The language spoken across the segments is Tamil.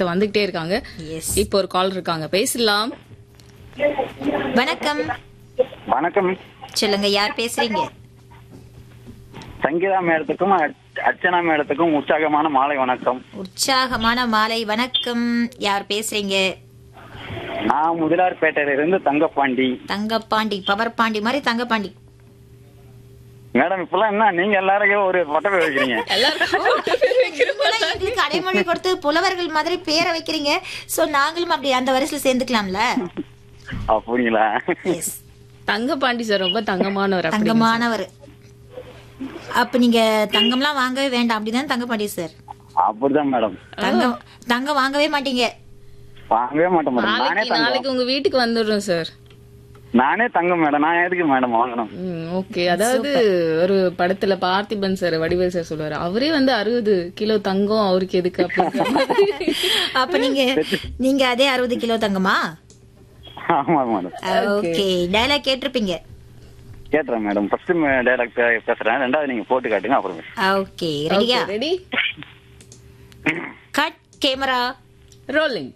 அடுத்து வந்துகிட்டே இருக்காங்க எஸ் இப்போ ஒரு கால் இருக்காங்க பேசலாம் வணக்கம் வணக்கம் சொல்லுங்க யார் பேசுறீங்க சங்கீதா மேடத்துக்கும் அர்ச்- அர்ச்சனா மேடத்துக்கும் உற்சாகமான மாலை வணக்கம் உற்சாகமான மாலை வணக்கம் யார் பேசுறீங்க நான் முதலார்பேட்டையில இருந்து தங்கப்பாண்டி தங்கப்பாண்டி பவர் பாண்டி மாதிரி தங்கப்பாண்டி மேடம் இப்பெல்லாம் என்ன நீங்க எல்லாருக்கும் ஒரு பட்டப்பை வைக்கிறீங்க நீங்களாம் எங்களுக்கு அடைமொழி கொடுத்து புலவர்கள் மாதிரி பேரை வைக்கிறீங்க சோ நாங்களும் அப்படி அந்த வரிசையில சேர்ந்துக்கலாம்ல அப்படிங்களா எஸ் தங்கபாண்டி சார் ரொம்ப தங்கமானவர் அப்படி தங்கமானவர் அப்ப நீங்க தங்கம்லாம் வாங்கவே வேண்டாம் அப்படிதான் தங்கப்பாண்டி சார் அப்படிதான் மேடம் தங்கம் தங்கம் வாங்கவே மாட்டீங்க வாங்கவே மாட்டேன் மேடம் நானே நாளைக்கு தங்கம் நாளைக்கு உங்க வீட்டுக்கு வந்துடுறோம் சார் நானே தங்கம் மேடம் நான் எதுக்கு மேடம் வாங்கணும் ஓகே அதாவது ஒரு படத்துல பார்த்திபன் சார் வடிவேல் சார் சொல்லுவாரு அவரே வந்து அறுபது கிலோ தங்கம் அவருக்கு எதுக்கு அப்படிங்கிற மாதிரி. அப்ப நீங்க நீங்க அதே அறுபது கிலோ தங்கமா ஆமா மேடம் ஓகே டயலாக் கேட்டிருப்பீங்க கேட்டுறேன் மேடம் ஃபர்ஸ்ட் டைலாக் பேசுறேன் ரெண்டாவது நீங்க போட்டு காட்டுங்க அப்புறம் ஓகே ரெடியா Okay, ready cut camera rolling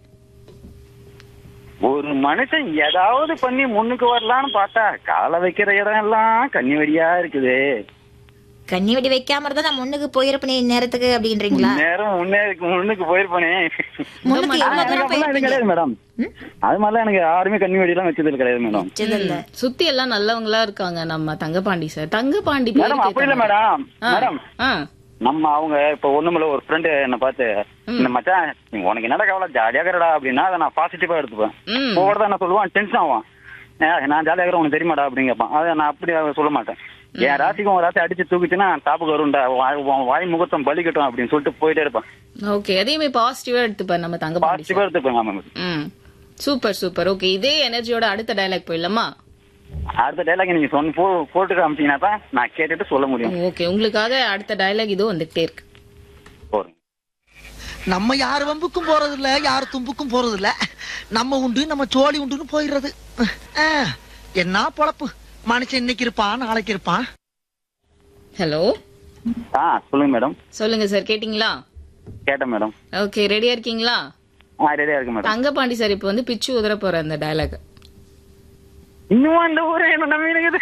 ஒரு மனுஷன் ஏதாவது பண்ணி முன்னுக்கு வரலான்னு பார்த்தா காலை வைக்கிற இடம் எல்லாம் கண்ணி வெடியா இருக்குது கண்ணி வெடி வைக்காம இருந்தா நான் முன்னுக்கு போயிருப்பேனே இந்நேரத்துக்கு அப்படின்றீங்களா நேரம் முன்னே முன்னுக்கு போயிருப்பேனே முன்னுக்கு எவ்வளவு தூரம் அதெல்லாம் இது போயிருப்பீங்க கிடையாது மேடம் அது மாதிரிலாம் எனக்கு யாருமே கண்ணி வெடி எல்லாம் வச்சது கிடையாது மேடம் வச்சதில்ல சுத்தி எல்லாம் நல்லவங்களா இருக்காங்க நம்ம தங்கபாண்டி சார் தங்கபாண்டி மேடம் பேருக்கு அப்படி இல்ல ஏத்த மாதிரி. மேடம் ஆ, மேடம் ஆ. நம்ம அவங்க இப்ப ஒண்ணுமில்ல ஒரு ஃப்ரெண்டு என்ன பார்த்து இந்த மச்சான் நீ உனக்கு என்னடா கவலை ஜாலியா இருக்கிறடா அப்படின்னா அதை நான் பாசிட்டிவா எடுத்துப்பேன் ம். ஒவ்வொரு தான் நான் சொல்லுவான் டென்ஷன் ஆவான் ஏய், நான் ஜாலியா இருக்கிறேன் உனக்கு தெரியுமாடா அப்படின்னு கேட்பான் அதை நான் அப்படி அதை சொல்ல மாட்டேன் என் ராசிக்கு உன் ராசி அடிச்சு தூக்கிச்சுன்னா டாப்புக்கு வரும்டா வாய் உன் வாய் முகத்தம் பலிக்கட்டும் அப்படின்னு சொல்லிட்டு போயிட்டே இருப்பான் ஓகே அதையுமே பாசிட்டிவா எடுத்துப்பார் நம்ம தங்கபாண்டி சார் பாசிட்டிவா எடுத்துப்பேன் ஆமா ம் சூப்பர் சூப்பர் ஓகே இதே எனர்ஜியோட அடுத்த டயலாக் போயிடலாமா அடுத்த டைலாக் நீங்க சொன்ன போ போட்டு காமிச்சீங்கன்னா தான் நான் கேட்டுட்டு சொல்ல முடியும் ஓகே உங்களுக்காக அடுத்த டயலாக் இதோ வந்துகிட்டே இருக்கு போறேன் நம்ம யார் வம்புக்கும் போறது இல்ல யார் தும்புக்கும் போறது இல்ல நம்ம உண்டு நம்ம சோழி உண்டுன்னு போயிடுறது அஹ், என்ன பொழப்பு மனுஷன் இன்னைக்கு இருப்பான் நாளைக்கு இருப்பான் ஹலோ ஆ சொல்லுங்க மேடம் சொல்லுங்க சார் கேட்டிங்களா கேட்டேன் மேடம் ஓகே ரெடியா இருக்கீங்களா ஆ ரெடியா இருக்கு மேடம் தங்கபாண்டி சார் இப்போ வந்து பிச்சு உதற போற அந்த டயலாக் இன்னும் அந்த ஊரே என்ன நம்பி இருக்குது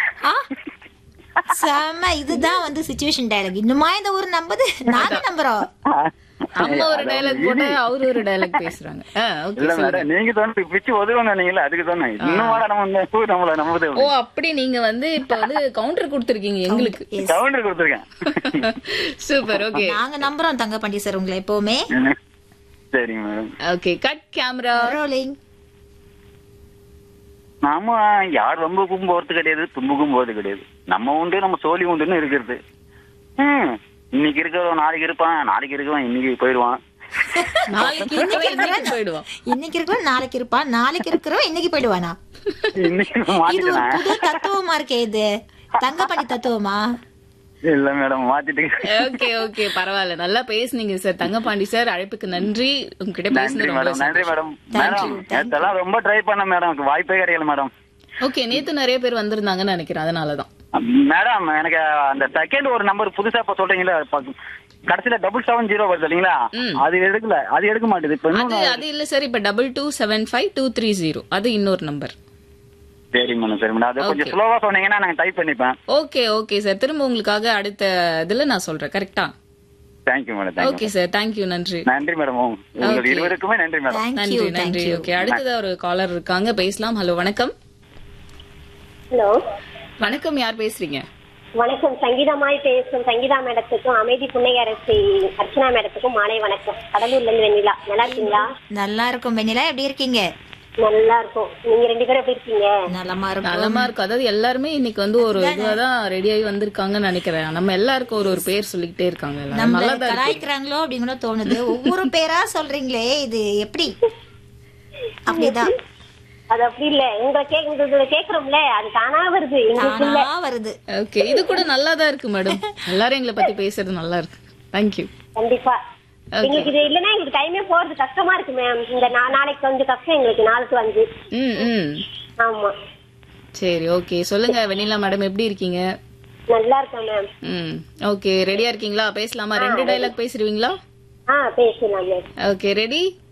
செம இதுதான் வந்து சுச்சுவேஷன் டயலாக் இன்னுமா இந்த ஊர் நம்புது நாங்க நம்புறோம் நம்ம ஒரு டயலாக் போட்டா அவரு ஒரு டயலாக் பேசுறாங்க ஓகே இல்ல மேடம் நீங்க தோணு பிச்சு உதவுங்க நீங்களே அதுக்கு தானே இன்னும் நம்ம இந்த ஊர் நம்மள நம்புது ஓ அப்படி நீங்க வந்து இப்ப வந்து கவுண்டர் கொடுத்துருக்கீங்க எங்களுக்கு கவுண்டர் கொடுத்துருக்கேன் சூப்பர் ஓகே நாங்க நம்புறோம் தங்கப்பாண்டி சார் உங்களை எப்பவுமே சரிங்க madam okay cut camera rolling நாம யார் வம்புக்கும் போறது கிடையாது தும்புக்கும் போறது கிடையாது நம்ம உண்டு நம்ம சோழி உண்டுன்னு இருக்கிறது ம், இன்னைக்கு இருக்கிறவன் நாளைக்கு இருப்பான் நாளைக்கு இருக்கவன் இன்னைக்கு போயிடுவான் நாளைக்கு இருக்கவன் இன்னைக்கு போயிடுவான் இன்னைக்கு இருக்கிறோம் நாளைக்கு இருப்பான் நாளைக்கு இருக்கிறோம் இன்னைக்கு போயிடுவானா இன்னைக்கு இது ஒரு மாத்திட்டேன் புது தத்துவமா இருக்கே இது தங்கப்பாண்டி தத்துவமா இல்ல மேடம் மாத்திட்டு ஓகே ஓகே பரவாயில்ல நல்லா பேசுனீங்க சார் தங்கபாண்டி சார் அழைப்புக்கு நன்றி உங்ககிட்ட நன்றி பேசுனது ரொம்ப மேடம் நன்றி சந்தோஷம். மேடம் மேடம் நேத்தெல்லாம் ரொம்ப ட்ரை பண்ண மேடம் எனக்கு வாய்ப்பே கிடைக்கல மேடம் ஓகே நேத்து நிறைய பேர் வந்திருந்தாங்கன்னு நினைக்கிறேன் அதனாலதான் மேடம் எனக்கு அந்த செகண்ட் ஒரு நம்பர் புதுசா இப்ப சொல்றீங்களா இப்ப கடைசியில டபுள் செவன் ஜீரோ வருது இல்லைங்களா ம். அது எடுக்கல அது எடுக்க மாட்டேது இப்ப அது இன்னும் அது இல்ல சார் இப்ப double two seven five two three zero அது இன்னொரு நம்பர் சரி மேடம் சரி மேடம் அது கொஞ்சம் Okay. ஸ்லோவா சொன்னீங்கன்னா நாங்க டைப் பண்ணிப்பேன் ஓகே ஓகே சார் திரும்ப உங்களுக்காக அடுத்த இதுல நான் சொல்றேன் கரெக்டா thank you madam thank you okay sir thank you நன்றி நன்றி மேடம் உங்களுக்கு Okay. இருவருக்குமே நன்றி மேடம் தேங்க்யூ நன்றி நன்றி தேங்க்யூ ஓகே அடுத்ததா ஒரு காலர் இருக்காங்க பேசலாம் ஹலோ வணக்கம் ஹலோ வணக்கம் யார் பேசுறீங்க வணக்கம் சங்கீதமாய் பேசும் சங்கீதா மேடத்துக்கும் அமைதி புன்னையரசி அர்ச்சனா மேடத்துக்கும் மாலை வணக்கம் கடலூர்ல இருந்து வெண்ணிலா நல்லா இருக்கீங்களா நல்லா இருக்கும் வெண்ணிலா எப்படி இருக்கீங்க நல்லா இருக்கும் நீங்க ரெண்டு பேரும் எப்படி இருக்கீங்க நலமா இருக்கும் நலமா இருக்கும் அதாவது எல்லாருமே இன்னைக்கு வந்து ஒரு இதுவாதான் ரெடி ஆகி வந்திருக்காங்கன்னு நினைக்கிறேன் நம்ம எல்லாருக்கும் ஒரு ஒரு பேர் சொல்லிக்கிட்டே இருக்காங்க எல்லாரும். நம்ம நல்லா தான் இருக்கு. கலாய்க்கிறாங்களோ அப்படிங்கிற தோணுது ஒவ்வொரு பேரா சொல்றீங்களே இது எப்படி அப்படிதான் அது அப்படி இல்ல உங்களை கேக் உங்களை கேக்குறோம்ல அது தானா வருது எங்களுக்கு இல்ல தானா வருது ஓகே இது கூட நல்லா தான் இருக்கு மேடம் எல்லாரும் எங்களை பத்தி பேசுறது நல்லா இருக்கு தேங்க்யூ கண்டிப்பா Okay. எங்களுக்கு இது இல்லன்னா எங்களுக்கு டைமே போறது கஷ்டமா இருக்கு மேம் இந்த நா- நாளைக்கு கொஞ்சம் கஷ்டம் எங்களுக்கு நாளுக்கு வந்து ம் ம் ஆமா சரி ஓகே சொல்லுங்க வெண்ணிலா மேடம் எப்படி இருக்கீங்க நல்லா இருக்கேன் மேம் ம் ஓகே ரெடியா இருக்கீங்களா பேசலாமா ரெண்டு டைலாக் பேசுறீங்களா ஆ பேசலாம் மேம் ஓகே ரெடி